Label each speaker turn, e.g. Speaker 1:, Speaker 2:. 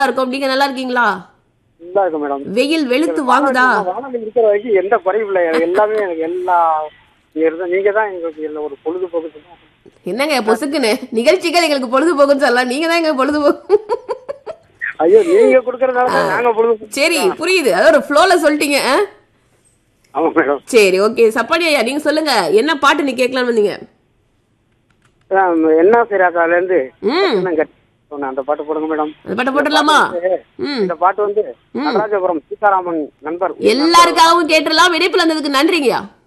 Speaker 1: இருக்கோம் நீங்க நல்லா இருக்கீங்களா
Speaker 2: நல்லா இருக்கு மேடம்
Speaker 1: வெயில் வெளுத்து வாங்குதா
Speaker 2: வானொலி இருக்கிற வரைக்கும் எந்த குறையும் இல்லை எனக்கு எல்லாமே எனக்கு எல்லா நீங்க இருந்தா நீங்க தான் எங்களுக்கு எல்லா ஒரு பொழுதுபோக்கு
Speaker 1: என்னங்க பொசுக்குன்னு நிகழ்ச்சிகள் எங்களுக்கு பொழுதுபோக்குன்னு சொல்லலாம் நீங்க தான் எங்க பொழுதுபோக்கு
Speaker 2: ஐயோ நீங்க கொடுக்கறதால தான் நாங்க பொழுது
Speaker 1: சரி புரியுது அதாவது ஒரு ஃப்ளோல சொல்லிட்டீங்க ஆ?
Speaker 2: ஆமா மேடம்
Speaker 1: சரி ஓகே சப்பாடி ஐயா நீங்க சொல்லுங்க என்ன பாட்டு நீ கேட்கலாம்னு வந்தீங்க
Speaker 2: அதான் என்ன சிராக்கால இருந்து
Speaker 1: ம்
Speaker 2: நான் கட்டி சொன்னேன் அந்த பாட்டு போடுங்க மேடம்
Speaker 1: அந்த பாட்டை போட்டுடலாமா ம்
Speaker 2: இந்த பாட்டு வந்து நடராஜபுரம் சீதாராமன் நண்பர்
Speaker 1: எல்லாருக்காகவும் கேட்டுடலாம் இணைப்புல இருந்ததுக்கு நன்றிங்கய்யா